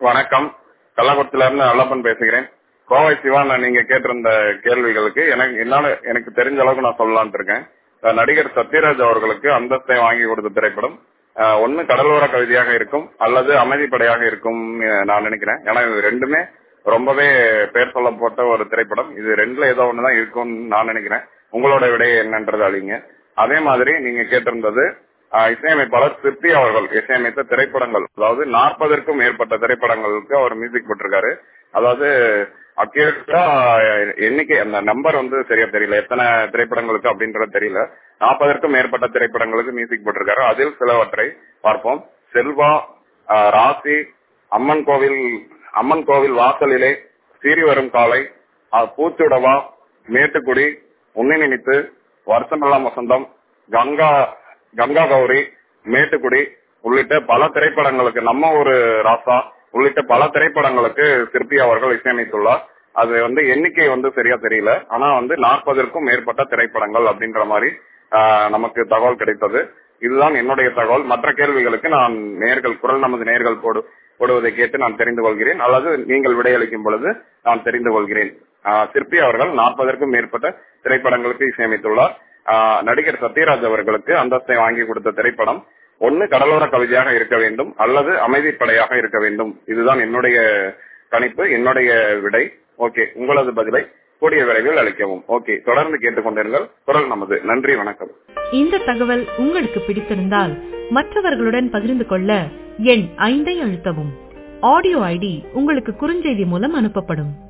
வணக்கம் கள்ளக்குளத்துல இருந்து நல்லப்பன் பேசுகிறேன் கோவை சிவான நீங்க கேட்டிருந்த கேள்விகளுக்கு எனக்கு என்னால எனக்கு தெரிஞ்ச அளவுக்கு நான் சொல்லலாம்னு இருக்கேன் அஹ் நடிகர் சத்யராஜ் அவர்களுக்கு அந்தஸ்தை வாங்கி கொடுத்த திரைப்படம் அஹ் ஒண்ணு கடலோர கவிதையாக இருக்கும் அல்லது அமைதிப்படையாக இருக்கும் அஹ் நான் நினைக்கிறேன் ஏன்னா இது ரெண்டுமே ரொம்பவே பேர் சொல்லப்பட்ட ஒரு திரைப்படம் இது ரெண்டுல ஏதோ ஒண்ணுதான் இருக்கும்னு நான் நினைக்கிறேன் உங்களோட விடை என்னன்றது அழிங்க அதே மாதிரி நீங்க கேட்டிருந்தது ஆஹ் இசையமைப்பாளர் சிற்பி அவர்கள் இசையமைத்த திரைப்படங்கள் அதாவது நாற்பதற்கும் மேற்பட்ட திரைப்படங்களுக்கு அவர் மியூசிக் போட்டிருக்காரு அதாவது அக்யூரேட்டா எண்ணிக்கை அந்த நம்பர் வந்து சரியா தெரியல எத்தனை திரைப்படங்களுக்கு அப்படின்றது தெரியல நாற்பதற்கும் மேற்பட்ட திரைப்படங்களுக்கு மியூசிக் போட்டிருக்காரு அதில் சிலவற்றை பார்ப்போம் செல்வா ஆஹ் ராசி அம்மன் கோவில் அம்மன் கோவில் வாசலிலே சீறி வரும் காலை ஆஹ் பூச்சுடவா மேட்டுக்குடி உன்னை நினைத்து வருஷமெல்லாம் வசந்தம் கங்கா கங்கா கௌரி மேட்டுக்குடி உள்ளிட்ட பல திரைப்படங்களுக்கு நம்ம ஒரு ராசா உள்ளிட்ட பல திரைப்படங்களுக்கு சிற்பி அவர்கள் இசையமைத்துள்ளார் அது வந்து எண்ணிக்கை வந்து சரியா தெரியல ஆனா வந்து நாற்பதற்கும் மேற்பட்ட திரைப்படங்கள் அப்படின்ற மாதிரி ஆஹ், நமக்கு தகவல் கிடைத்தது இதுதான் என்னுடைய தகவல் மற்ற கேள்விகளுக்கு நான் நேர்கள் குரல் நமது நேர்கள் போடு போடுவதை கேட்டு நான் தெரிந்து கொள்கிறேன் அல்லது நீங்கள் விடையளிக்கும் பொழுது நான் தெரிந்து கொள்கிறேன் ஆஹ், சிற்பி அவர்கள் நாற்பதற்கும் மேற்பட்ட திரைப்படங்களுக்கு இசையமைத்துள்ளார் ஆஹ், நடிகர் சத்யராஜ் அவர்களுக்கு அந்தஸ்தை வாங்கி கொடுத்த திரைப்படம் ஒன்னு கடலோர கவிதையாக இருக்க வேண்டும் அல்லது அமைதிப்படையாக இருக்க வேண்டும் இதுதான் என்னுடைய கணிப்பு என்னுடைய விடை ஓகே உங்களது பதிலை கூடிய விரைவில் அளிக்கவும் ஓகே தொடர்ந்து கேட்டுக்கொண்டிருங்கள் குரல் நமது நன்றி வணக்கம் இந்த தகவல் உங்களுக்கு பிடித்திருந்தால் மற்றவர்களுடன் பகிர்ந்து கொள்ள எண் ஐந்தை அழுத்தவும் ஆடியோ ஐடி உங்களுக்கு குறுஞ்செய்தி மூலம் அனுப்பப்படும்